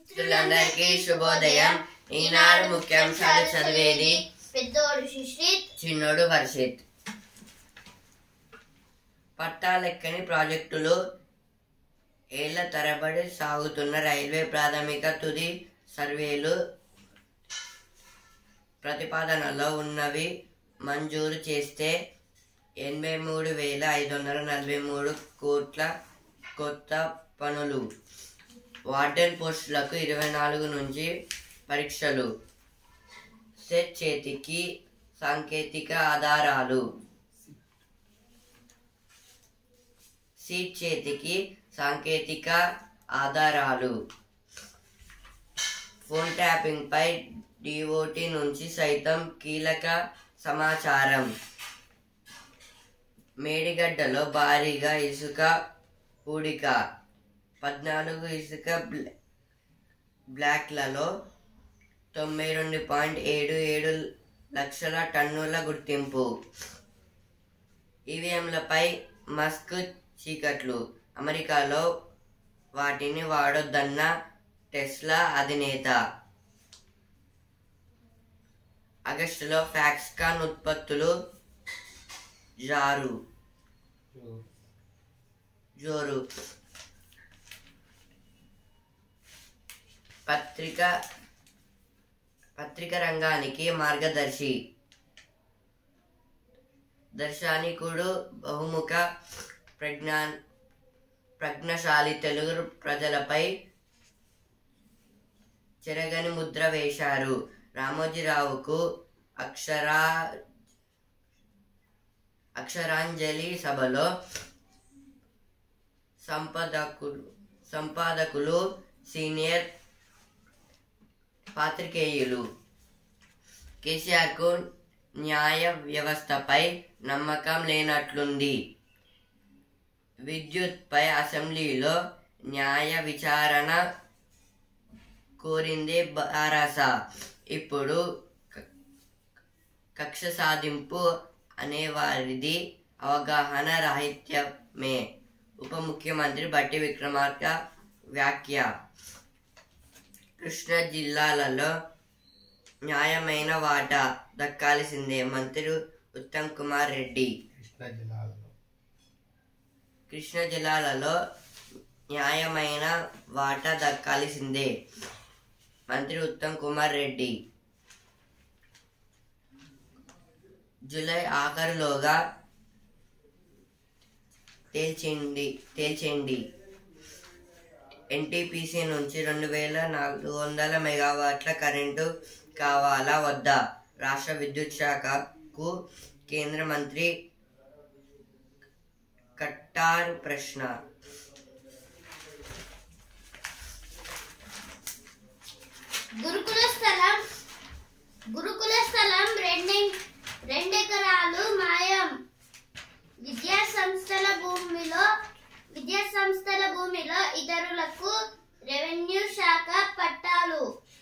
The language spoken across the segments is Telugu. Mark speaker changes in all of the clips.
Speaker 1: మిత్రులందరికీ శుభోదయం ఈనాడు ముఖ్యాంశాలు చదివేది
Speaker 2: పెద్దోడు సుశ్రీత్
Speaker 1: చిన్నోడు వర్షిత్ పట్టాలెక్కని ప్రాజెక్టులు ఏళ్ల తరబడి సాగుతున్న రైల్వే ప్రాథమిక తుది సర్వేలు ప్రతిపాదనలో ఉన్నవి మంజూరు చేస్తే ఎనభై మూడు వేల ఐదు వందల నలభై మూడు కోట్ల కొత్త పనులు వార్డెన్ పోస్టులకు ఇరవై నాలుగు నుంచి పరీక్షలు సెట్ చేతికి సాంకేతిక ఆధారాలు సీట్ చేతికి సాంకేతిక ఆధారాలు ఫోన్ ట్యాపింగ్ పై డిఓటి నుంచి సైతం కీలక సమాచారం మేడిగడ్డలో భారీగా ఇసుక పూడిక పద్నాలుగు ఇసుక బ్ల- బ్లాక్లలో తొంభై రెండు పాయింట్ ఏడు ఏడు లక్షల టన్నుల గుర్తింపు ఈవీఎంలపై మస్క్ చీకట్లు అమెరికాలో వాటిని వాడొద్దన్న టెస్లా అధినేత ఆగస్టులో ఫ్యాక్స్కాన్ ఉత్పత్తులు జారు జోరు పత్రిక పత్రిక రంగానికి మార్గదర్శి దర్శానికుడు బహుముఖ ప్రజ్ఞా ప్రజ్ఞశాలి తెలుగు ప్రజలపై చెరగని ముద్ర వేశారు రామోజీరావుకు అక్షరా అక్షరాంజలి సభలో సంపాదకులు సంపాదకులు సీనియర్ పాత్రికేయులు కేసీఆర్కు న్యాయ వ్యవస్థపై నమ్మకం లేనట్లుంది విద్యుత్పై అసెంబ్లీలో న్యాయ విచారణ కోరింది బారాస ఇప్పుడు క- కక్ష సాధింపు అనేవారిది అవగాహన రాహిత్యమే ఉప ముఖ్యమంత్రి బట్టి విక్రమార్క వ్యాఖ్య కృష్ణా జిల్లాలలో న్యాయమైన వాటా దక్కాల్సిందే మంత్రి ఉత్తమ్ కుమార్ రెడ్డి
Speaker 3: కృష్ణా జిల్లాలో
Speaker 1: కృష్ణా జిల్లాలలో న్యాయమైన వాటా దక్కాల్సిందే మంత్రి ఉత్తమ్ కుమార్ రెడ్డి జూలై ఆఖరులోగా తేల్చింది తేల్చేయండి ఎన్టీపీసీ నుంచి రెండు వేల నాలుగు వందల మెగావాట్ల కరెంటు కావాలా వద్దా రాష్ట్ర విద్యుత్ శాఖకు కేంద్ర మంత్రి కట్టారు ప్రశ్న
Speaker 2: గురుకుల స్థలం గురుకుల స్థలం రెండె రెండెకరాలు మాయం విద్యా సంస్థల భూమిలో విద్యా సంస్థల భూమిలో ఇతరులకు రెవెన్యూ శాఖ పట్టాలు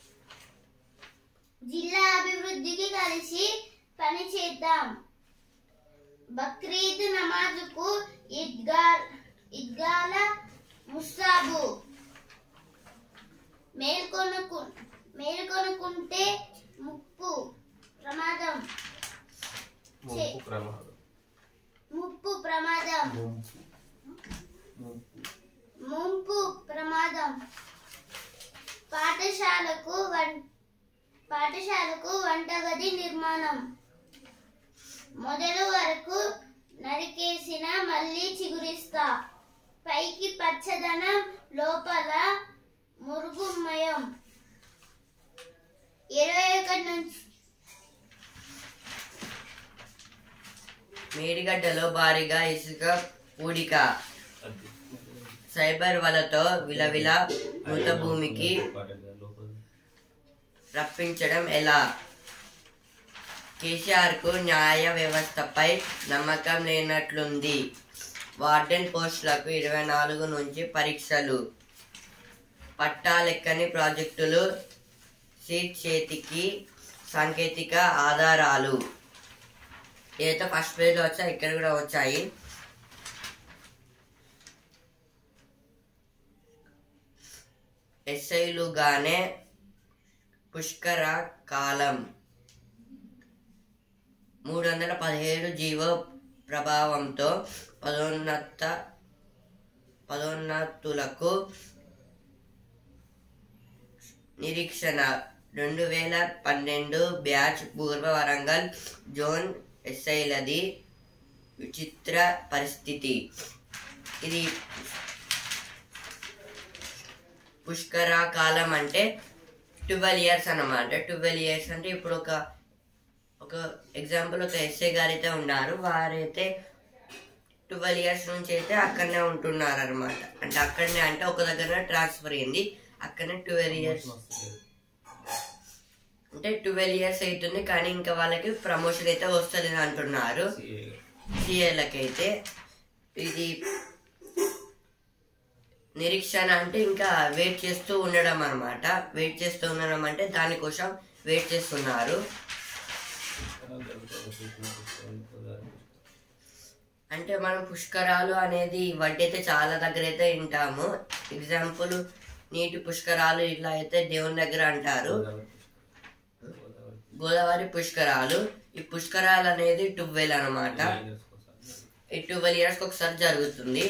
Speaker 2: జిల్లా అభివృద్ధికి కలిసి పని చేద్దాం బక్రీద్ నమాజుకు ఈద్గా ఈద్గాల ముస్తాబు మేల్కొనకు మేల్కొనుకుంటే ముప్పు ప్రమాదం
Speaker 3: ముంపు ప్రమాదం
Speaker 2: ముప్పు ప్రమాదం
Speaker 3: ముంపు ముంపు
Speaker 2: ముంపు ప్రమాదం పాఠశాలకు వం పాఠశాలకు వంటగది నిర్మాణం మొదలు వరకు నరికేసిన మళ్ళీ చిగురిస్తా పైకి పచ్చదనం లోపల మురుగుమయం ఇరవై ఒకటి నుంచి
Speaker 1: మేడిగడ్డలో భారీగా ఇసుక పూడిక సైబర్ వలతో విలవిల మృత భూమికి రప్పించడం ఎలా కేసీఆర్కు న్యాయ వ్యవస్థపై నమ్మకం లేనట్లుంది వార్డెన్ పోస్టులకు ఇరవై నాలుగు నుంచి పరీక్షలు పట్టాలెక్కని ప్రాజెక్టులు సీట్ చేతికి సాంకేతిక ఆధారాలు ఏదైతే ఫస్ట్ పేజ్లో వచ్చాయి ఇక్కడ కూడా వచ్చాయి ఎస్ఐలుగానే పుష్కర కాలం మూడు వందల పదిహేడు జీవ ప్రభావంతో పదోన్నత పదోన్నతులకు నిరీక్షణ రెండు వేల పన్నెండు బ్యాచ్ పూర్వ వరంగల్ జోన్ ఎస్ఐలది విచిత్ర పరిస్థితి ఇది పుష్కర కాలం అంటే ట్వెల్వ్ ఇయర్స్ అన్నమాట ట్వెల్వ్ ఇయర్స్ అంటే ఇప్పుడు ఒక ఒక ఎగ్జాంపుల్ ఒక ఎస్ఐ గారు అయితే ఉన్నారు వారైతే ట్వెల్వ్ ఇయర్స్ నుంచి అయితే అక్కడనే ఉంటున్నారు అనమాట అంటే అక్కడనే అంటే ఒక దగ్గర ట్రాన్స్ఫర్ అయింది అక్కడనే ట్వెల్వ్ ఇయర్స్ అంటే ట్వెల్వ్ ఇయర్స్ అవుతుంది కానీ ఇంకా వాళ్ళకి ప్రమోషన్ అయితే వస్తుంది అంటున్నారు సీఏలకి అయితే ఇది నిరీక్షణ అంటే ఇంకా వెయిట్ చేస్తూ ఉండడం అనమాట వెయిట్ చేస్తూ ఉండడం అంటే దానికోసం వెయిట్ చేస్తున్నారు అంటే మనం పుష్కరాలు అనేది వడ్డీ అయితే చాలా దగ్గర అయితే వింటాము ఎగ్జాంపుల్ నీటి పుష్కరాలు ఇట్లా అయితే దేవుని దగ్గర అంటారు గోదావరి పుష్కరాలు ఈ పుష్కరాలు అనేది ట్వెల్వ్ అనమాట ఈ ట్వెల్వ్ ఇయర్స్ ఒకసారి జరుగుతుంది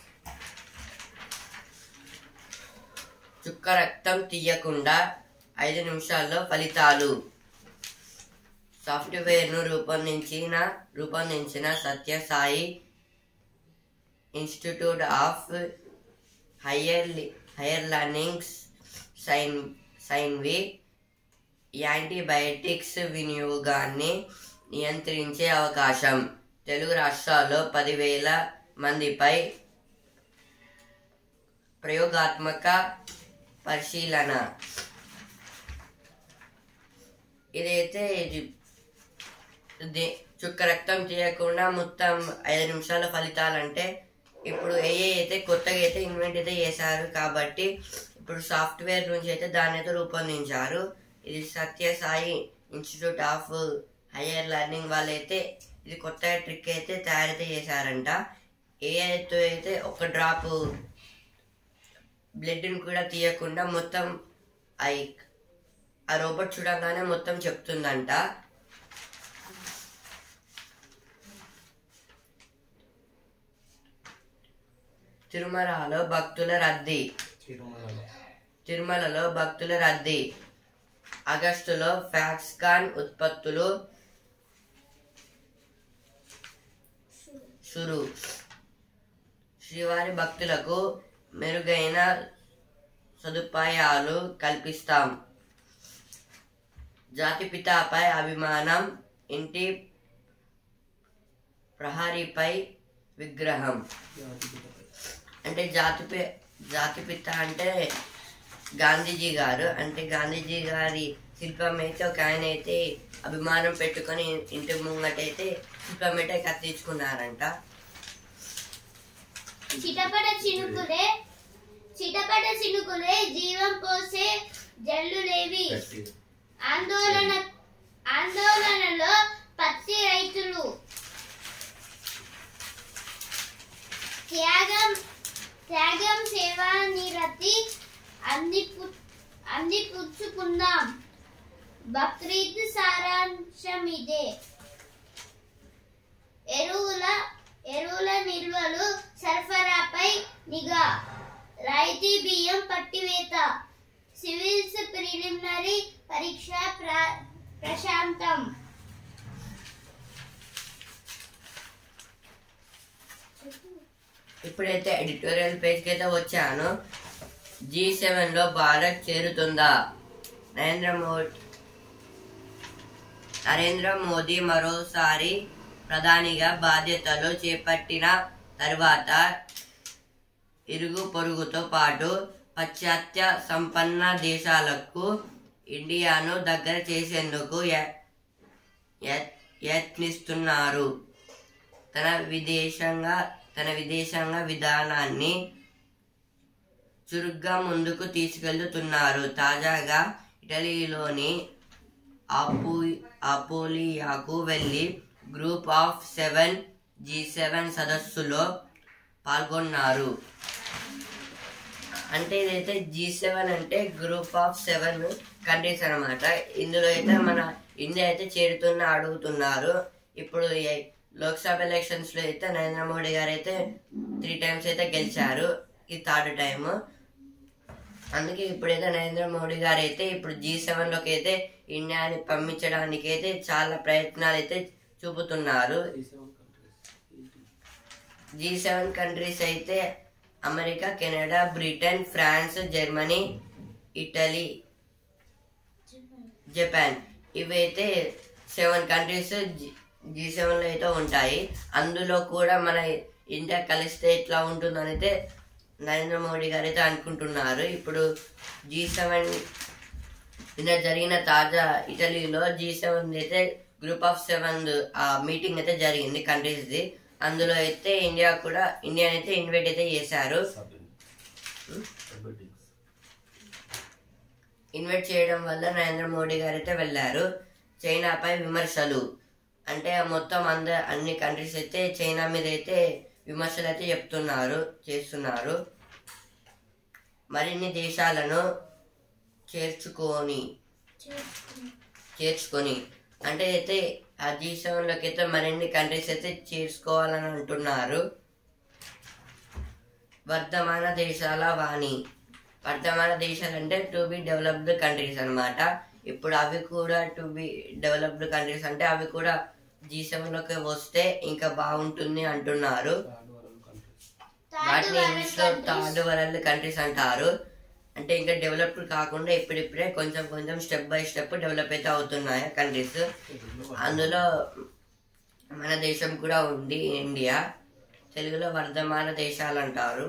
Speaker 1: చుక్క రక్తం తీయకుండా ఐదు నిమిషాల్లో ఫలితాలు సాఫ్ట్వేర్ను రూపొందించిన రూపొందించిన Sathya Sai institute of higher higher learnings సైన్ సైన్వి యాంటీబయాటిక్స్ వినియోగాన్ని నియంత్రించే అవకాశం తెలుగు రాష్ట్రాల్లో పదివేల మందిపై ప్రయోగాత్మక పరిశీలన ఇదైతే ఇది ఇది చుక్క రక్తం తీయకుండా మొత్తం ఐదు నిమిషాల ఫలితాలంటే ఇప్పుడు ఏ అయితే కొత్తగా అయితే ఇన్వెంట్ అయితే చేశారు కాబట్టి ఇప్పుడు సాఫ్ట్వేర్ నుంచి అయితే దాన్ని అయితే రూపొందించారు ఇది Sathya Sai institute of higher learning వాళ్ళైతే ఇది కొత్త ట్రిక్ అయితే తయారైతే చేశారంట ఏ అయితే అయితే ఒక డ్రాప్ బ్లడ్ని కూడా తీయకుండా మొత్తం ఐ ఆ రోబోట్ చూడగానే మొత్తం చెప్తుందంట తిరుమలలో భక్తుల రద్దీ తిరుమలలో భక్తుల రద్దీ ఆగస్టులో ఫ్యాక్స్కాన్ ఉత్పత్తులు షురు శ్రీవారి భక్తులకు మెరుగైన సదుపాయాలు కల్పిస్తాం జాతిపితాపై అభిమానం ఇంటి ప్రహరీపై విగ్రహం అంటే జాతిపి జాతిపిత అంటే గాంధీజీ గారు అంటే గాంధీజీ గారి శిల్పం అయితే ఒక ఆయన అయితే అభిమానం పెట్టుకొని ఇంటి ముంగటైతే శిల్పం అయితే కత్తించుకున్నారంట
Speaker 2: చిటపట చినుకులే చిటపట చినుకులే జీవం పోసే జల్లులేవి ఆందోళన ఆందోళనలో పత్తి రైతులు త్యాగం త్యాగం సేవా నిరతి అందిపు అందిపుచ్చుకుందాం బక్రీద్ సారాంశం ఇదే ఎరువుల ఎరువుల నిల్వలు సరఫరాపై నిఘా రాయితీ బియ్యం పట్టివేత సివిల్స్ ప్రిలిమినరీ పరీక్ష ప్ర- ప్రశాంతం
Speaker 1: ఇప్పుడైతే ఎడిటోరియల్ పేజ్కి అయితే వచ్చాను జీ సెవెన్లో భారత్ చేరుతుందా నరేంద్ర మోడీ నరేంద్ర మోదీ మరోసారి ప్రధానిగా బాధ్యతలు చేపట్టిన తర్వాత ఇరుగు పొరుగుతో పాటు పాశ్చాత్య సంపన్న దేశాలకు ఇండియాను దగ్గర చేసేందుకు య- య- యత్నిస్తున్నారు తన విదేశంగా తన విదేశాంగ విధానాన్ని చురుగ్గా ముందుకు తీసుకెళ్తున్నారు తాజాగా ఇటలీలోని ఆపు అపోలియాకు వెళ్ళి Group of Seven G seven సదస్సులో పాల్గొన్నారు అంటే ఇదైతే జీ సెవెన్ అంటే గ్రూప్ ఆఫ్ సెవెన్ కంట్రీస్ అన్నమాట ఇందులో అయితే మన ఇండియా అయితే చేరుతున్న అడుగుతున్నారు ఇప్పుడు ఈ లోక్సభ ఎలక్షన్స్ లో అయితే నరేంద్ర మోడీ గారు అయితే త్రీ టైమ్స్ అయితే గెలిచారు ఈ థర్డ్ టైం అందుకే ఇప్పుడైతే నరేంద్ర మోడీ గారు అయితే ఇప్పుడు జీ సెవెన్ లోకి అయితే ఇండియాని పంపించడానికి అయితే చాలా ప్రయత్నాలు అయితే చూపుతున్నారు జీ సెవెన్ కంట్రీస్ అయితే America Canada Britain France Germany Italy Japan ఇవైతే సెవెన్ కంట్రీస్ జీ సెవెన్లో అయితే ఉంటాయి అందులో కూడా మన ఇండియా కలిస్తే ఎట్లా ఉంటుందని అయితే నరేంద్ర మోడీ గారు అయితే అనుకుంటున్నారు ఇప్పుడు జీ సెవెన్ నిన్న జరిగిన తాజా ఇటలీలో జీ సెవెన్ అయితే గ్రూప్ ఆఫ్ సెవెన్ ఆ మీటింగ్ అయితే జరిగింది కంట్రీస్ది అందులో అయితే ఇండియా కూడా ఇండియా అయితే ఇన్వైట్ అయితే చేశారు ఇన్వైట్ చేయడం వల్ల నరేంద్ర మోడీ గారు అయితే వెళ్ళారు చైనాపై విమర్శలు అంటే మొత్తం అంద అన్ని కంట్రీస్ అయితే చైనా మీద అయితే విమర్శలు అయితే చెప్తున్నారు చేస్తున్నారు మరిన్ని దేశాలను చేర్చుకొని చేర్చుకొని అంటే అయితే ఆ జీ సెవెన్లోకి అయితే మరిన్ని కంట్రీస్ అయితే చేర్చుకోవాలని అంటున్నారు వర్ధమాన దేశాల వాణి వర్ధమాన దేశాలు అంటే టు బి డెవలప్డ్ కంట్రీస్ అన్నమాట ఇప్పుడు అవి కూడా టు బి డెవలప్డ్ కంట్రీస్ అంటే అవి కూడా జీ సెవెన్లోకి వస్తే ఇంకా బాగుంటుంది అంటున్నారు వాటిని ఇంగ్లీష్ లో థర్డ్ వరల్డ్ కంట్రీస్ అంటారు అంటే ఇంకా డెవలప్డ్ కాకుండా ఇప్పుడిప్పుడే కొంచెం కొంచెం స్టెప్ బై స్టెప్ డెవలప్ అయితే అవుతున్నాయి కంట్రీస్ అందులో మన దేశం కూడా ఉంది ఇండియా తెలుగులో వర్ధమాన దేశాలు అంటారు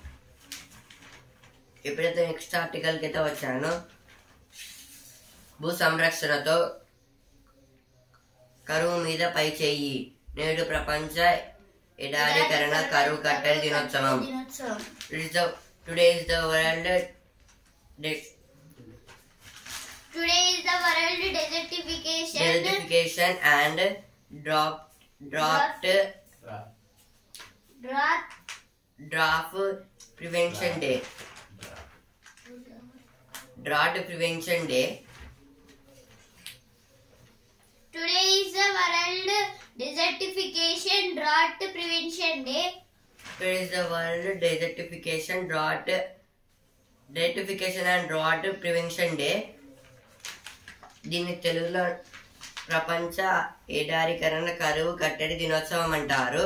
Speaker 1: ఎప్పుడైతే నెక్స్ట్ ఆర్టికల్కి అయితే వచ్చాను భూ సంరక్షణతో కరువు మీద పై చేయి నేడు ప్రపంచ ఎడారీకరణ కరువు కట్టడి దినోత్సవం
Speaker 2: దినోత్సవం
Speaker 1: today is the world
Speaker 2: today is the world desertification
Speaker 1: desertification and drop draft
Speaker 2: drought
Speaker 1: draft prevention day drought prevention day
Speaker 2: today is the world desertification drought prevention day
Speaker 1: today is the world desertification drought desertification and drought prevention day దీన్ని తెలుగులో ప్రపంచ ఎడారీకరణ కరువు కట్టడి దినోత్సవం అంటారు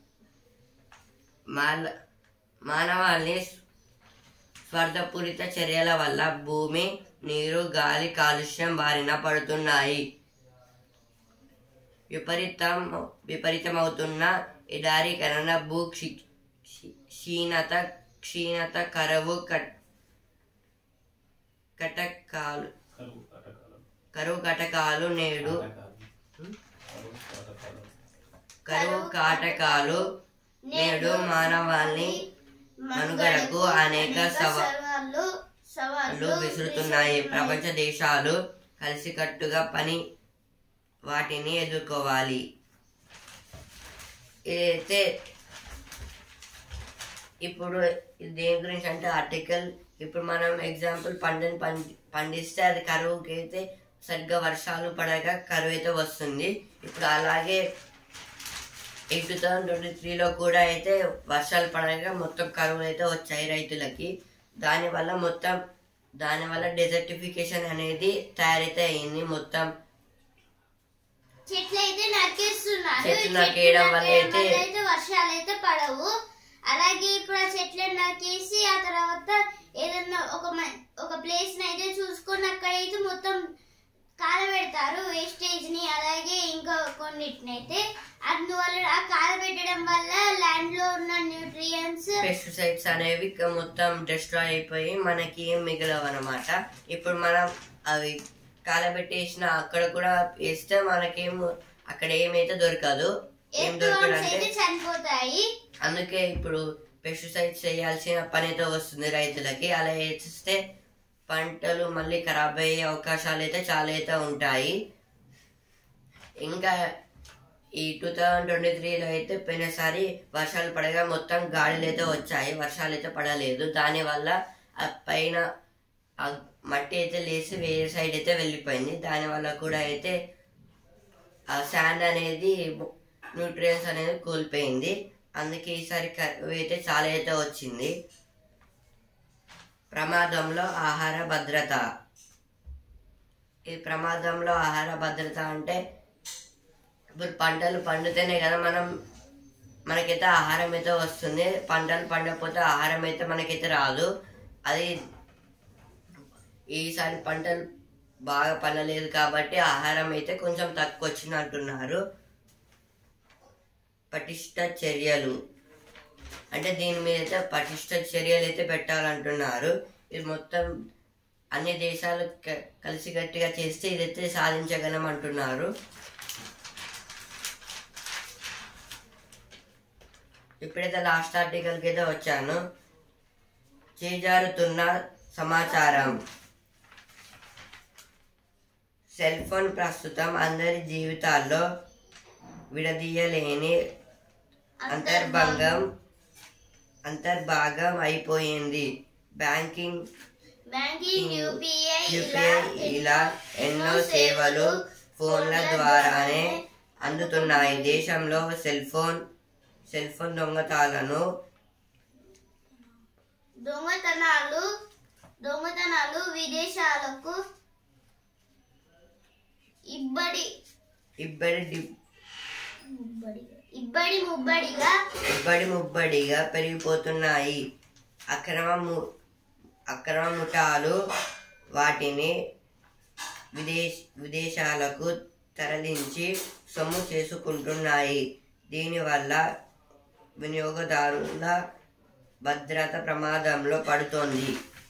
Speaker 1: మాల మానవాళి స్వార్థపూరిత చర్యల వల్ల భూమి నీరు గాలి కాలుష్యం బారిన పడుతున్నాయి విపరీతం విపరీతమవుతున్న ఎడారీకరణ భూ క్షి- క్షి- క్షీణత క్షీణత కరువు కట్ కటకాలు కరువు కటకాలు నేడు కరువు కాటకాలు నేడు మానవాళి మనుగడకు అనేక సవా
Speaker 2: సవాళ్ళు
Speaker 1: సవాళ్లు
Speaker 2: సవాళ్ళు
Speaker 1: విసురుతున్నాయి ప్రపంచ దేశాలు కలిసికట్టుగా పని వాటిని ఎదుర్కోవాలి ఇదైతే ఇప్పుడు ఇది దేని గురించి అంటే ఆర్టికల్ ఇప్పుడు మనం ఎగ్జాంపుల్ పంటని పండి పండిస్తే అది కరువుకి అయితే సరిగ్గా వర్షాలు పడక కరువు అయితే వస్తుంది ఇప్పుడు అలాగే ఈ టూ థౌజండ్ ట్వంటీ త్రీలో కూడా అయితే వర్షాలు పడక మొత్తం కరువులు అయితే వచ్చాయి రైతులకి దానివల్ల మొత్తం దానివల్ల డెజర్టిఫికేషన్ అనేది తయారైతే అయింది మొత్తం
Speaker 2: చెట్లు అయితే నరికేస్తున్నారు
Speaker 1: చెట్లు
Speaker 2: ఈ
Speaker 1: నరికేయడం వల్ల
Speaker 2: నరికేయడం
Speaker 1: అయితే-
Speaker 2: వల్ల అయితే వర్షాలు అయితే పడవు అలాగే ఇప్పుడు ఆ చెట్లను నరికేసి ఆ తర్వాత ఏదన్నా ఒక మ- ఒక ప్లేస్ అయితే చూసుకొని అక్కడైతే మొత్తం కాలబెడతారు వేస్టేజ్ ని అలాగే ఇంకా కొన్నిటినైతే అందువల్ల ఆ కాలబెట్టడం వల్ల ల్యాండ్ లో ఉన్న న్యూట్రియన్స్
Speaker 1: పెస్టిసైడ్స్ అనేవి ఇక మొత్తం డిస్ట్రాయ్ అయిపోయి మనకి ఏం మిగలవు అనమాట ఇప్పుడు మనం అవి కాలబెట్టేసిన అక్కడ కూడా వేస్తే మనకేం అక్కడ ఏమైతే దొరకదు ఏం దొరకదు
Speaker 2: అయితే
Speaker 1: అంటే
Speaker 2: చనిపోతాయి
Speaker 1: అందుకే ఇప్పుడు పెస్టిసైడ్స్ చేయాల్సిన పని అయితే వస్తుంది రైతులకి అలా వేస్తే పంటలు మళ్ళీ ఖరాబ్ అయ్యే అవకాశాలు అయితే చాలా అయితే ఉంటాయి ఇంకా ఈ టూ థౌజండ్ ట్వంటీ త్రీలో అయితే పోయినసారి వర్షాలు పడగా మొత్తం గాడులు అయితే వచ్చాయి వర్షాలు అయితే పడలేదు దానివల్ల ఆ పైన ఆ మట్టి అయితే లేచి వేరే సైడ్ అయితే వెళ్ళిపోయింది దానివల్ల కూడా అయితే ఆ శాండ్ అనేది న్యూట్రియన్స్ అనేది కోల్పోయింది అందుకే ఈసారి కరువు అయితే చాలా అయితే వచ్చింది ప్రమాదంలో ఆహార భద్రత ఈ ప్రమాదంలో ఆహార భద్రత అంటే ఇప్పుడు పంటలు పండితేనే కదా మనం మనకైతే ఆహారం అయితే వస్తుంది పంటలు పండకపోతే ఆహారం అయితే మనకైతే రాదు అది ఈసారి పంటలు బాగా పండలేదు కాబట్టి ఆహారం అయితే కొంచెం తక్కువ వచ్చింది అంటున్నారు పటిష్ట చర్యలు అంటే దీని మీద అయితే పటిష్ట చర్యలు అయితే పెట్టాలంటున్నారు ఇది మొత్తం అన్ని దేశాలు క- కలిసికట్టుగా చేస్తే ఇదైతే సాధించగలం అంటున్నారు ఇప్పుడైతే లాస్ట్ ఆర్టికల్కి అయితే వచ్చాను చేజారుతున్న సమాచారం సెల్ ఫోన్ ప్రస్తుతం అందరి జీవితాల్లో విడదీయలేని అంతర్భంగం అంతర్భాగం అయిపోయింది బ్యాంకింగ్
Speaker 2: బ్యాంకింగ్ యూపీఐ
Speaker 1: యూపీఐ ఇలా ఎన్నో సేవలు ఫోన్ల ద్వారానే అందుతున్నాయి దేశంలో సెల్ ఫోన్ సెల్ ఫోన్ దొంగతాలను
Speaker 2: దొంగతనాలు దొంగతనాలు విదేశాలకు ఇబ్బడి
Speaker 1: ఇబ్బడి డి-
Speaker 2: ఇబ్బడి ముబ్బడిగా
Speaker 1: ఇబ్బడి ముబ్బడిగా పెరిగిపోతున్నాయి అక్రమ ము- అక్రమ ముఠాలు వాటిని విదేశ విదేశాలకు తరలించి సొమ్ము చేసుకుంటున్నాయి దీనివల్ల వినియోగదారుల భద్రత ప్రమాదంలో పడుతోంది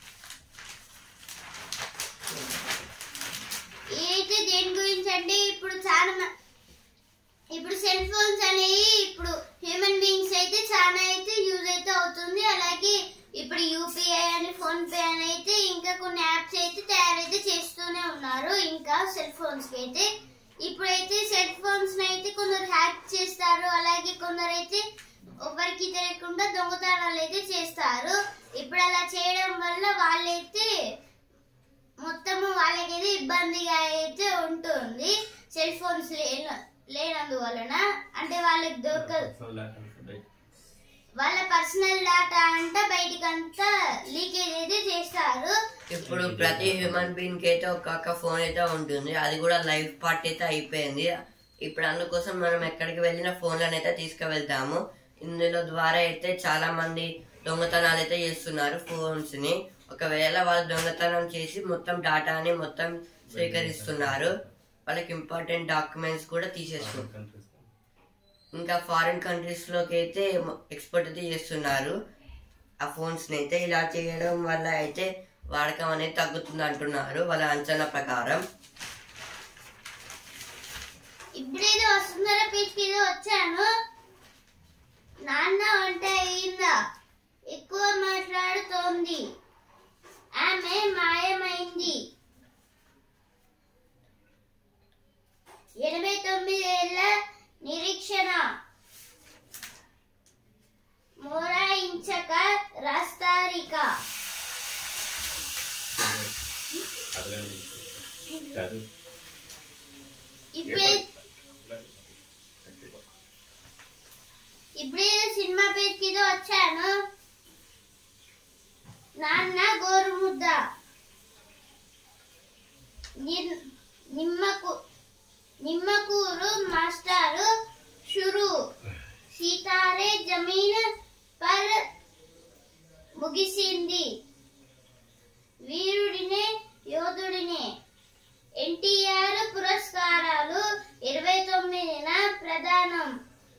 Speaker 2: అయితే దేని గురించి అంటే ఇప్పుడు చాలా మ- ఇప్పుడు సెల్ ఫోన్స్ అనేవి ఇప్పుడు హ్యూమన్ బీయింగ్స్ అయితే చాలా అయితే యూజ్ అయితే అవుతుంది అలాగే ఇప్పుడు యూపీఐ అని ఫోన్ పే అని అయితే ఇంకా కొన్ని యాప్స్ అయితే తయారైతే చేస్తూనే ఉన్నారు ఇంకా సెల్ ఫోన్స్ కి అయితే ఇప్పుడైతే సెల్ ఫోన్స్ అయితే కొందరు హ్యాక్ చేస్తారు అలాగే కొందరు అయితే ఎవరికి తెలియకుండా దొంగతనాలు అయితే చేస్తారు ఇప్పుడు అలా చేయడం వల్ల వాళ్ళైతే మొత్తము వాళ్ళకైతే ఇబ్బందిగా అయితే ఉంటుంది సెల్ ఫోన్స్ లేన లేనందువలన అంటే వాళ్ళకి దొరకదు వాళ్ళ పర్సనల్ డేటా అంట బయటికంతా లీకేజ్ అయితే చేస్తారు
Speaker 1: ఇప్పుడు ప్రతి హ్యూమన్ బీయింగ్ కి అయితే ఒక్కొక్క ఫోన్ అయితే ఉంటుంది అది కూడా లైఫ్ పార్ట్ అయితే అయిపోయింది ఇప్పుడు అందుకోసం మనం ఎక్కడికి వెళ్ళిన ఫోన్లను అయితే తీసుకువెళ్తాము ఇందులో ద్వారా అయితే చాలా మంది దొంగతనాలు అయితే చేస్తున్నారు ఫోన్స్ ని ఒకవేళ వాళ్ళు దొంగతనం చేసి మొత్తం డాటాని మొత్తం స్వీకరిస్తున్నారు వాళ్ళకి ఇంపార్టెంట్ డాక్యుమెంట్స్ కూడా తీసేస్తున్నారు ఇంకా ఫారిన్ కంట్రీస్ లోకి అయితే ఎక్స్పోర్ట్ అయితే చేస్తున్నారు ఆ ఫోన్స్ ని అయితే ఇలా చేయడం వల్ల అయితే వాడకం అనేది తగ్గుతుంది అంటున్నారు వాళ్ళ అంచనా ప్రకారం
Speaker 2: ఇప్పుడేదో వసుంధర పేజ్కి ఏదో వచ్చాను నాన్న వంట అయిందా ఎక్కువ మాట్లాడుతోంది ఆమె మాయమైంది ఎనభై తొమ్మిదేళ్ల నిరీక్షణ మోరాయించక రాస్తారిక ఇప్పుడే ఇప్పుడే సినిమా పేరుకి ఏదో వచ్చాను నాన్న గోరుముద్ద నిర్- నిమ్మకు నిమ్మకూరు మాస్టారు షురు సీతారే జమీన్ పర్ ముగిసింది వీరుడినే యోధుడినే ఎన్టీఆర్ పురస్కారాలు ఇరవై తొమ్మిదిన ప్రదానం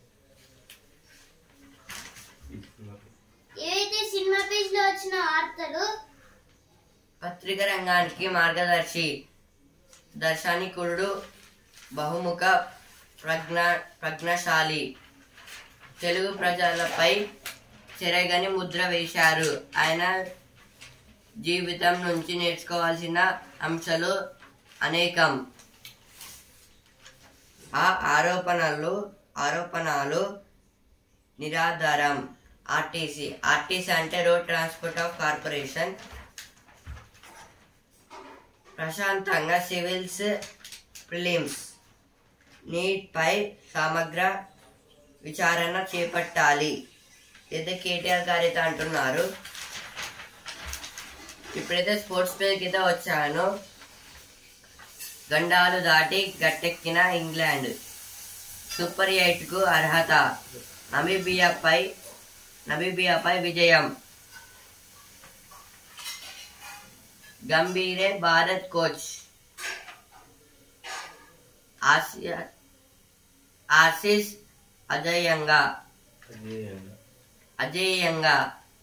Speaker 2: ఏవైతే సినిమా పేజ్ లో వచ్చిన వార్తలు
Speaker 1: పత్రిక రంగానికి మార్గదర్శి దర్శనికుడు బహుముఖ ప్రజ్ఞ ప్రజ్ఞశాలి తెలుగు ప్రజలపై చెరగని ముద్ర వేశారు ఆయన జీవితం నుంచి నేర్చుకోవాల్సిన అంశాలు అనేకం ఆ ఆరోపణలు ఆరోపణలు నిరాధారం ఆర్టీసీ ఆర్టీసీ అంటే రోడ్ ట్రాన్స్పోర్ట్ ఆఫ్ కార్పొరేషన్ ప్రశాంతంగా సివిల్స్ ప్రిలిమ్స్ నీట్పై సమగ్ర విచారణ చేపట్టాలి అయితే కేటీఆర్ గారు అయితే అంటున్నారు ఇప్పుడైతే స్పోర్ట్స్ పేరుకి అయితే వచ్చాను గండాలు దాటి గట్టెక్కిన ఇంగ్లాండ్ సూపర్ ఎయిట్కు అర్హత నమీబియాపై నమీబియాపై విజయం గంభీరే భారత్ కోచ్ ఆసియా ఆసిస్ అజేయంగా
Speaker 3: అజేయంగా
Speaker 1: అజేయంగా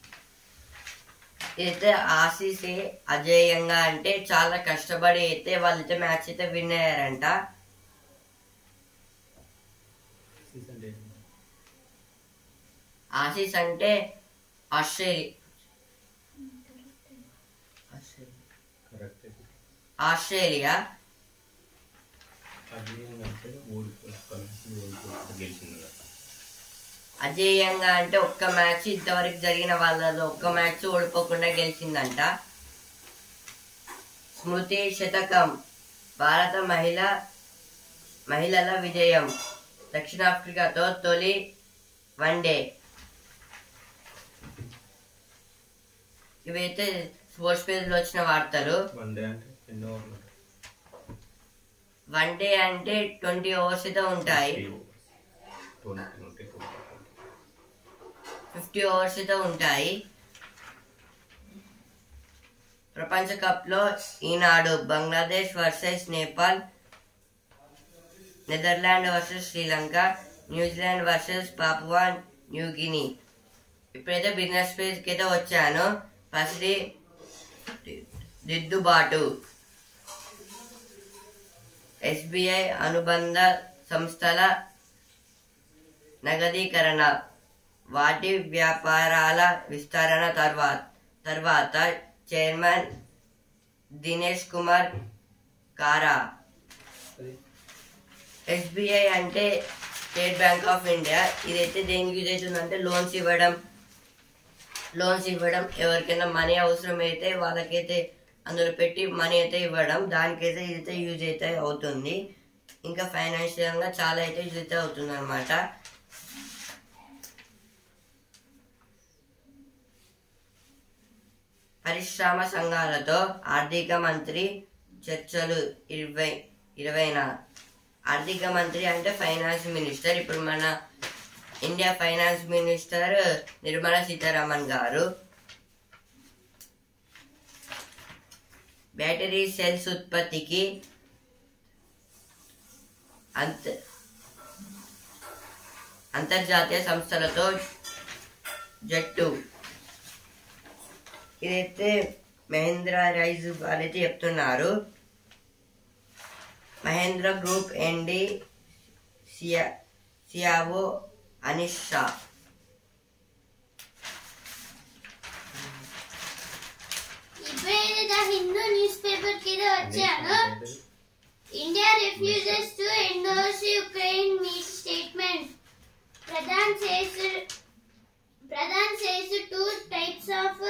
Speaker 1: అయితే ఆసీసే అజేయంగా అంటే చాలా కష్టపడి అయితే వాళ్ళైతే మ్యాచ్ అయితే విన్ అయ్యారంట
Speaker 3: సీజన్ డేట్
Speaker 1: ఆసీస్ అంటే ఆస్ట్రేలియా
Speaker 3: కరెక్ట్
Speaker 1: ఆస్ట్రేలియా
Speaker 3: అజేయంగా అంటే ఓడిపోయి ఓడిపోయి గెలిచింది కదా
Speaker 1: అజేయంగా అంటే ఒక్క మ్యాచ్ ఇంతవరకు జరిగిన వాళ్ళలో ఒక్క మ్యాచ్ ఓడిపోకుండా గెలిచిందంట స్మృతి శతకం భారత మహిళ మహిళల విజయం దక్షిణాఫ్రికాతో తొలి వన్డే ఇవైతే స్పోర్ట్స్ పేజ్లో వచ్చిన వార్తలు
Speaker 3: వన్ డే అంటే ఎన్ని ఓవర్లు
Speaker 1: వన్ డే అంటే ట్వంటీ అవర్స్ అయితే ఉంటాయి
Speaker 3: ట్వంటీ ఉంటే
Speaker 1: ఫిఫ్టీ అవర్స్ అయితే ఉంటాయి ప్రపంచ కప్ లో ఈనాడు Bangladesh versus Nepal Netherland versus Sri Lanka New Zealand versus Papua New Guinea ఇప్పుడైతే బిజినెస్ పేజ్కి అయితే వచ్చాను ఫస్ట్ దిద్దుబాటు ఎస్బీఐ అనుబంధ సంస్థల నగదీకరణ వాటి వ్యాపారాల విస్తరణ తర్వాత తర్వాత చైర్మన్ దినేష్ కుమార్ కారా ఎస్బీఐ అంటే స్టేట్ బ్యాంక్ ఆఫ్ ఇండియా ఇదైతే దేనికి యూజ్ అవుతుందంటే లోన్స్ ఇవ్వడం లోన్స్ ఇవ్వడం ఎవరికైనా మనీ అవసరం అయితే వాళ్ళకైతే అందులో పెట్టి మనీ అయితే ఇవ్వడం దానికైతే ఇదైతే యూజ్ అయితే అవుతుంది ఇంకా ఫైనాన్షియల్గా చాలా అయితే యూజ్ అయితే అవుతుంది అనమాట పరిశ్రమ సంఘాలతో ఆర్థిక మంత్రి చర్చలు ఇరవై ఇరవైన ఆర్థిక మంత్రి అంటే ఫైనాన్స్ మినిస్టర్ ఇప్పుడు మన India finance minister Nirmala Sitharaman garu battery cells ఉత్పత్తికి అంత అంతర్జాతీయ సంస్థలతో జట్టు ఇదైతే మహేంద్ర రైజ్ వాళ్ళైతే చెప్తున్నారు మహేంద్ర గ్రూప్ ఎండి సియా సియావో అనిష్ షా
Speaker 2: ఇప్పుడైతే ద హిందూ న్యూస్ పేపర్ కింద వచ్చాను India refuses to endorse Ukraine meet statement Pradhan says Pradhan says two types of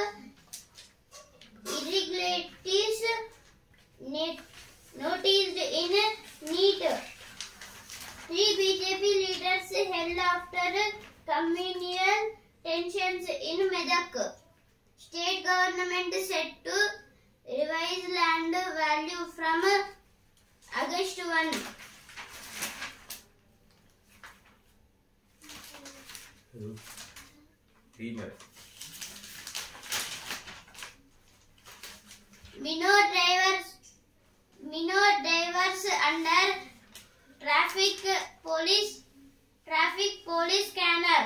Speaker 2: irregularities net- noticed in NEET. Three BJP leaders held after communal tensions in Medak. State government set to revise land value from August 1.
Speaker 3: Three మరి
Speaker 2: Mino drivers Mino drivers under traffic police traffic police scanner.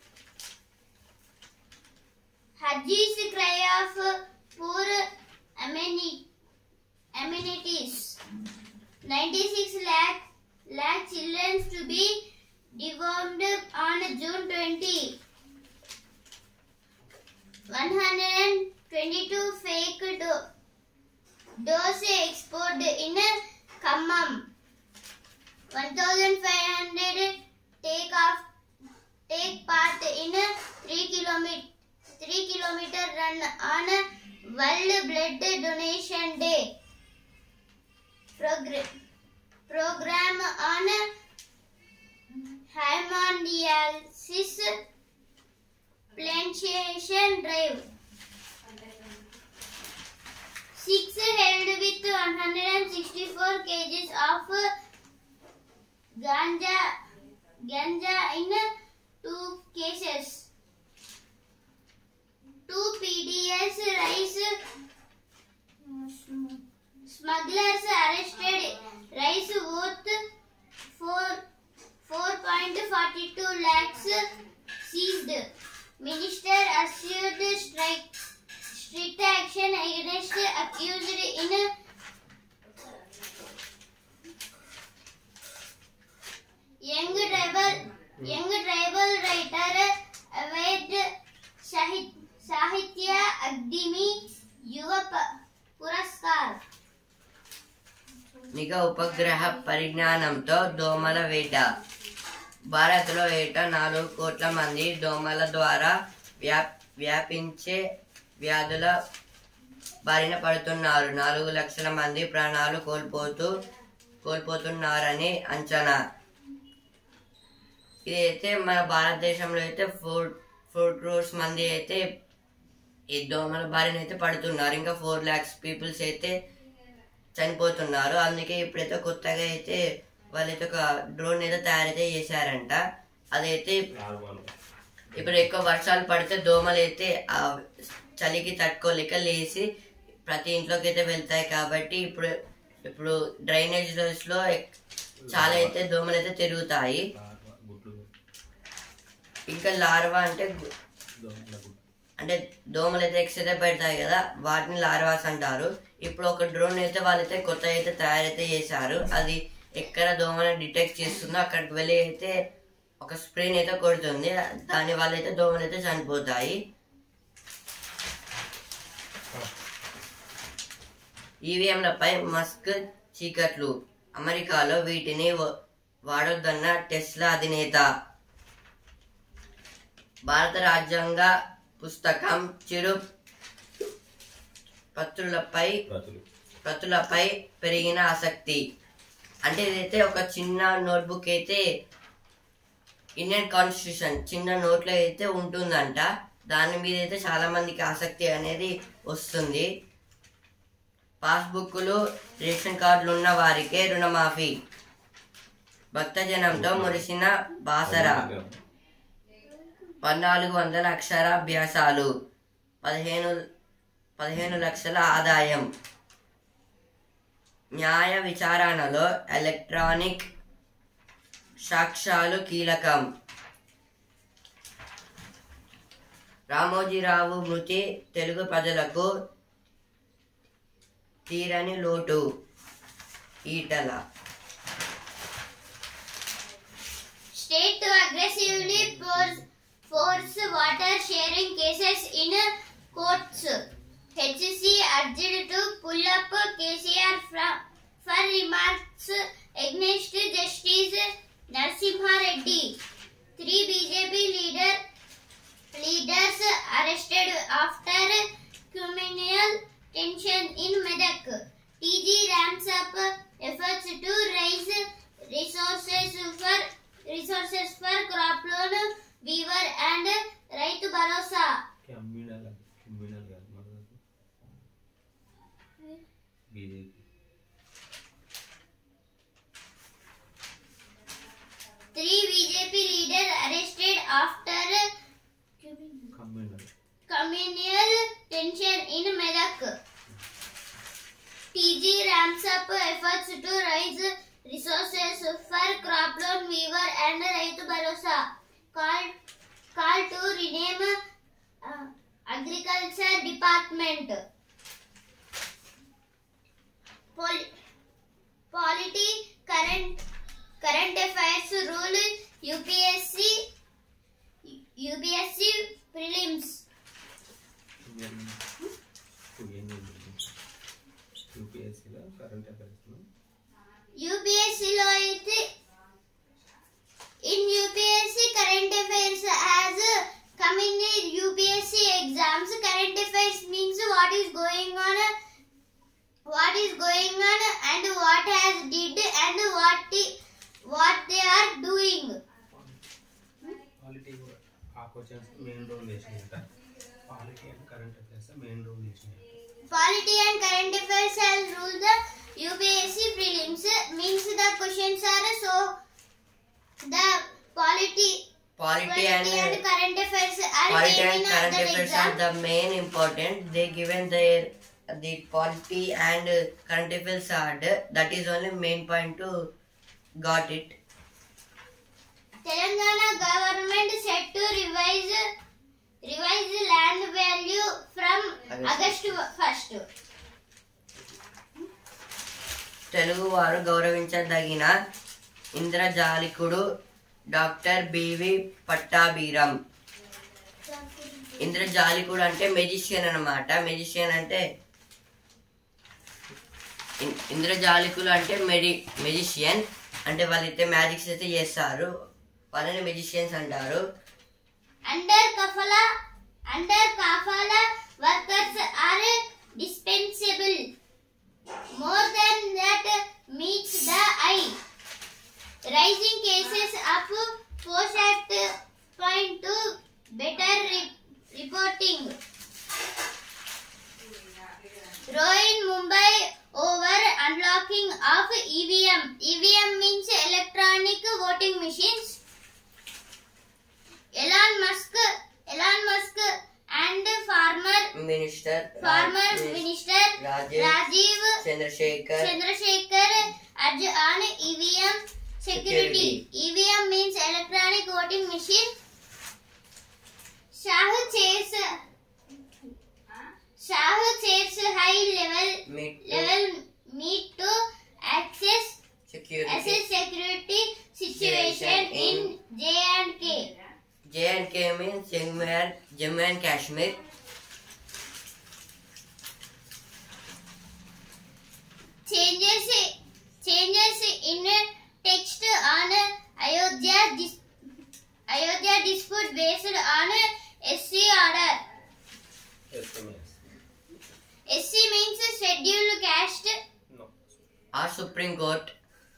Speaker 2: Haji's cry of poor ameni- amenities. 96 lakh lakh children to be dewormed on June 20. 122 fake do- dose export in Khammam. 1500 take off take part in 3 kilometer 3 kilometer run on World Blood Donation Day. progr- program on hemodialysis plantation drive. Six held with 164 kgs of ganja, ganja in two cases. Two PDS rice smugglers arrested. Rice worth four four point forty two lakhs seized. Minister assured strike strict action against accused in young tribal young tribal writer Aved Sahit సాహిత్య అగ్నిమి యువ ప- పురస్కార్
Speaker 1: నిఘ ఉపగ్రహ పరిజ్ఞానంతో దోమల వేట భారత్లో ఏటా నాలుగు కోట్ల మంది దోమల ద్వారా వ్యాప్ వ్యాపించే వ్యాధుల బారిన పడుతున్నారు నాలుగు లక్షల మంది ప్రాణాలు కోల్పోతూ కోల్పోతున్నారని అంచనా ఇదైతే మన భారతదేశంలో అయితే ఫోర్ ఫోర్ క్రోర్స్ మంది అయితే ఈ దోమల బారిన అయితే పడుతున్నారు ఇంకా ఫోర్ ల్యాక్స్ పీపుల్స్ అయితే చనిపోతున్నారు అందుకే ఇప్పుడైతే కొత్తగా అయితే వాళ్ళైతే ఒక డ్రోన్ అయితే తయారైతే చేశారంట అదైతే
Speaker 3: లార్వాలు
Speaker 1: ఇప్పుడు ఎక్కువ వర్షాలు పడితే దోమలు అయితే ఆ చలికి తట్టుకోలేక లేచి ప్రతి ఇంట్లోకి అయితే వెళ్తాయి కాబట్టి ఇప్పుడు ఇప్పుడు డ్రైనేజ్ లో ఎక్- చాలా అయితే దోమలు అయితే తిరుగుతాయి
Speaker 3: లార్వా గుడ్లు
Speaker 1: ఇంకా లార్వా అంటే గు-
Speaker 3: దోమల గుడ్లు
Speaker 1: అంటే దోమలు అయితే ఎక్స్ అయితే పెడతాయి కదా వాటిని లార్వాస్ అంటారు ఇప్పుడు ఒక డ్రోన్ అయితే వాళ్ళైతే కొత్త అయితే తయారైతే చేశారు అది ఎక్కడ దోమని డిటెక్ట్ చేస్తుందో అక్కడికి వెళ్ళి అయితే ఒక స్ప్రేని అయితే కొడుతుంది దాని వల్ల అయితే దోమలు అయితే చనిపోతాయి ఈవీఎంలపై మస్క్ చీకట్లు అమెరికాలో వీటిని వ- వాడొద్దన్న టెస్లా అధినేత భారత రాజ్యాంగ పుస్తకం చిరు పత్రులపై
Speaker 3: ప్రతులు
Speaker 1: ప్రతులపై పెరిగిన ఆసక్తి అంటే ఇదైతే ఒక చిన్న నోట్బుక్ అయితే ఇండియన్ కాన్స్టిట్యూషన్ చిన్న నోట్లో అయితే ఉంటుందంట దాని మీద అయితే చాలా మందికి ఆసక్తి అనేది వస్తుంది పాస్బుక్లు రేషన్ కార్డులు ఉన్న వారికే రుణమాఫీ భక్తజనంతో మురిసిన బాసరా పద్నాలుగు వందల అక్షరాభ్యాసాలు పదిహేను పదిహేను లక్షల ఆదాయం న్యాయ విచారణలో ఎలక్ట్రానిక్ సాక్ష్యాలు కీలకం రామోజీరావు మృతి తెలుగు ప్రజలకు తీరని లోటు Etela
Speaker 2: State to aggressively force, force water sharing cases in courts. HC urged to pull up KCR from, for remarks against Justice Narsimha Reddy. Three BJP leader, leaders arrested after criminal tension in Medak. TG ramps up efforts to raise resources for resources for crop loan, weaver and Raitu Bharosa.
Speaker 3: Communal communal కాదు మన BJP
Speaker 2: Three BJP leaders arrested after
Speaker 3: communal
Speaker 2: communal tension in Medak. TG ramps up efforts to raise resources for crop loan, weaver and Raitu Bharosa. Call, call to rename uh, Agriculture Department. Pol- polity current current affairs rule UPSC UPSC prelims
Speaker 3: యూపీఎస్సీలో కరెంట్ అఫైర్స్లో
Speaker 2: UPSC లో అయితే in UPSC current affairs as come in the UPSC exams current affairs means what is going on what is going on and what has
Speaker 3: questions main role చేసినాయంట polity and current affairs main role చేసినాయి
Speaker 2: Polity and current affairs shall rule the UPSC prelims. Means the questions are so the polity,
Speaker 1: Polity
Speaker 2: polity and,
Speaker 1: and
Speaker 2: current affairs are
Speaker 1: Polity
Speaker 2: came
Speaker 1: and
Speaker 2: in
Speaker 1: current
Speaker 2: the
Speaker 1: affairs
Speaker 2: exam.
Speaker 1: are the main important. They given their the polity and uh, current affairs are the, that is only main point to got it.
Speaker 2: Telangana government set to revise revise land value from
Speaker 1: August.
Speaker 2: August first.
Speaker 1: Telugu వారు గౌరవించదగిన ఇంద్రజాలికుడు డాక్టర్ బివి పట్టాభిరం ఇంద్రజాలికుడు అంటే మెజిషియన్ అన్నమాట మెజిషియన్ అంటే ఇన్- ఇంద్రజాలికులు అంటే మెడి మెజిషియన్ అంటే వాళ్ళైతే మ్యాజిక్స్ అయితే చేస్తారు వాళ్ళని మెజిషియన్స్ అంటారు
Speaker 2: Under kafala, under kafala workers are dispensable. More than that meets the eye. Rising cases of Post Act point to better re- reporting. Row in Mumbai over unlocking of EVM. EVM means electronic voting machines. Elon Musk, Elon Musk and farmer
Speaker 1: minister
Speaker 2: farmer minister
Speaker 1: Rajesh
Speaker 2: Rajiv
Speaker 1: Chandrasekhar
Speaker 2: Chandrasekhar adj- on EVM security.
Speaker 1: Security.
Speaker 2: EVM means electronic voting machine. Shah chairs Shah chairs high level
Speaker 1: meet
Speaker 2: level meet to access
Speaker 1: security
Speaker 2: assess security situation in J and K.
Speaker 1: J and K means Jammu and Jammu and Kashmir
Speaker 2: changes changes in text on Ayodhya dis, Ayodhya dispute based on SC order.
Speaker 3: SMS
Speaker 2: SC means scheduled caste.
Speaker 3: No
Speaker 1: ఆ Supreme Court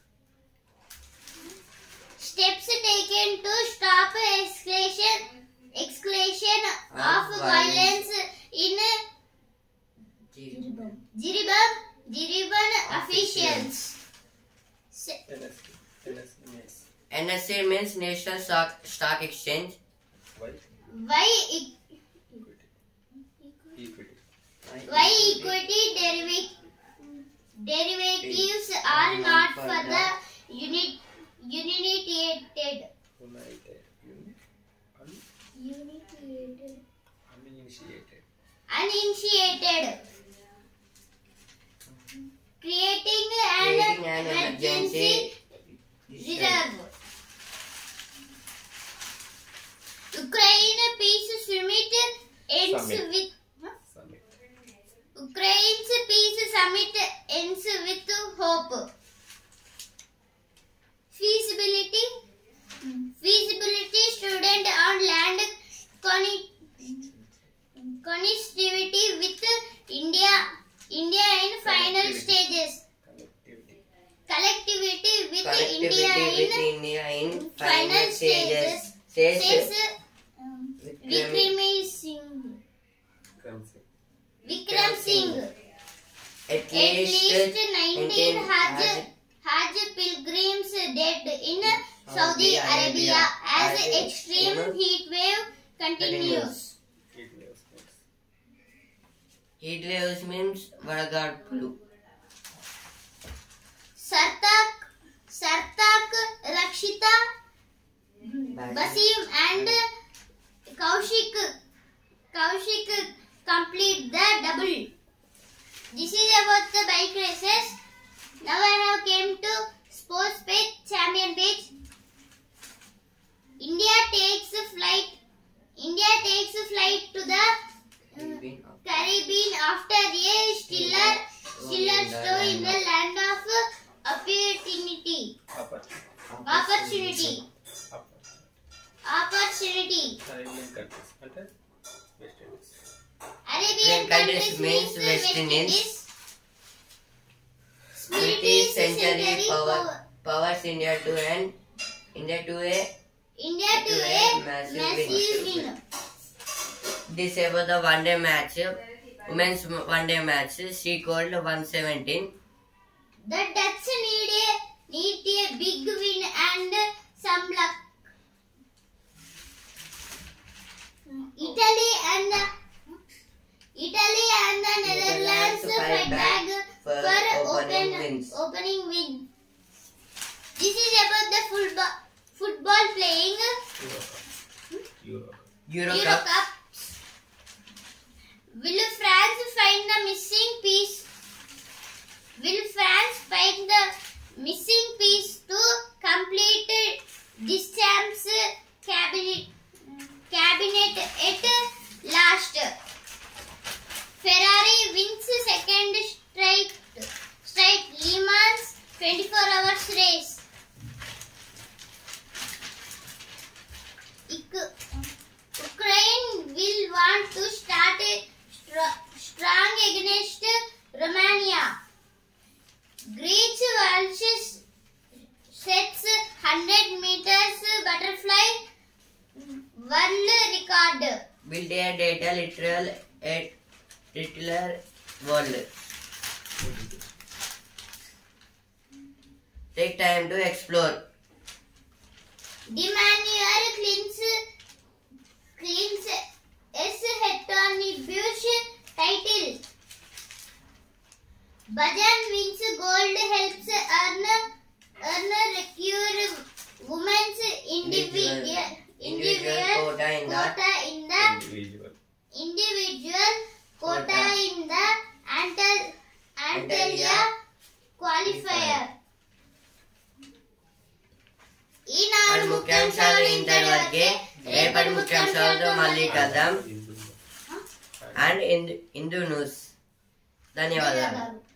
Speaker 2: Steps taken to stop escalation escalation of violence in Jiribam Jiriban officials. Se-
Speaker 3: NSC NSC
Speaker 1: NSC means National Stock Stock Exchange
Speaker 3: why
Speaker 2: Why e-
Speaker 3: equity
Speaker 2: why equity deriva- derivatives are not for the unit unitated
Speaker 3: United an
Speaker 2: unitated
Speaker 3: అన్ఇనిషియేటెడ్
Speaker 2: uninitiated creating an
Speaker 1: Creating an
Speaker 2: emergency reserve Ukraine peace summit ends
Speaker 3: Summit.
Speaker 2: with
Speaker 3: summit
Speaker 2: Ukraine's peace summit ends with hope. Feasibility feasibility student on land conni- connectivity with India India in final stages.
Speaker 3: Connectivity
Speaker 2: Collectivity with India
Speaker 1: connectivity with
Speaker 2: in
Speaker 1: India in
Speaker 2: final
Speaker 1: final
Speaker 2: stages.
Speaker 1: Stages
Speaker 2: says
Speaker 1: stage
Speaker 2: um,
Speaker 1: Vikram-
Speaker 2: Vikram Singh.
Speaker 3: Currency
Speaker 2: Vikram Singh.
Speaker 1: at
Speaker 2: At
Speaker 1: least
Speaker 2: least 19 Hajj,
Speaker 1: Hajj
Speaker 2: Hajj pilgrims dead in Saudi
Speaker 1: Saudi
Speaker 2: Arabia
Speaker 1: Arabia
Speaker 2: as
Speaker 1: as
Speaker 2: extreme
Speaker 1: extreme
Speaker 2: heat wave continues.
Speaker 3: Heat waves means
Speaker 1: heat waves means వడగాడ్పులు
Speaker 2: Sartak, Sartak, Rakshita, Basim and Kaushik, Kaushik complete the double. This is about the bike races. Now I have came to sports page, champion page. India takes flight. India takes flight to the uh, Caribbean after a stiller, stiller show in the land of opportunity. Opportunity. Opportunity.
Speaker 3: Caribbean countries అంటే West Indies
Speaker 2: Arabian
Speaker 1: countries
Speaker 2: countries
Speaker 1: means
Speaker 2: means
Speaker 1: West
Speaker 2: West
Speaker 1: Indies.
Speaker 2: Indies.
Speaker 1: British century
Speaker 2: century
Speaker 1: power
Speaker 2: power.
Speaker 1: powers India to an India to a
Speaker 2: India to
Speaker 1: To
Speaker 2: a
Speaker 1: a massive
Speaker 2: massive
Speaker 1: win.
Speaker 2: win.
Speaker 1: This about the one day match, women's one day match. She scored 117.
Speaker 2: The Dutch need a need a big win and some luck. Italy and the Italy and the Netherlands
Speaker 1: Netherlands
Speaker 2: fight back
Speaker 1: for
Speaker 2: for
Speaker 1: opening
Speaker 2: open
Speaker 1: wins.
Speaker 2: opening win. This is about the football football playing
Speaker 3: Euro.
Speaker 1: Euro
Speaker 2: Euro
Speaker 1: Cup.
Speaker 2: Cup. Will France find the missing piece? Will France find the missing piece to complete Deschamps' cabinet cabinet at last? Ferrari wins second straight straight Le Mans 24 hours race. Uk- Ukraine will want to start a str- strong against Romania. Greece Walsh sets 100 meters butterfly world record.
Speaker 1: Build a data literal a literal world. Take time to explore.
Speaker 2: Demanuel cleans cleans S Hetoni Bush title. Bhajan wins gold helps earn earn recure women's individual individual
Speaker 1: quota in the
Speaker 2: quota in the
Speaker 3: Individual.
Speaker 2: individual quota
Speaker 1: Quota.
Speaker 2: in the Antal Antalya qualifier. ఈనాడు
Speaker 1: మన ముఖ్యాంశాలు ఇంతవరకే రేపటి ముఖ్యాంశాలతో మళ్ళీ కలుద్దాం
Speaker 3: Individual.
Speaker 1: అండ్ ఇందు న్యూస్ ధన్యవాదాలు
Speaker 2: ధన్యవాదాలు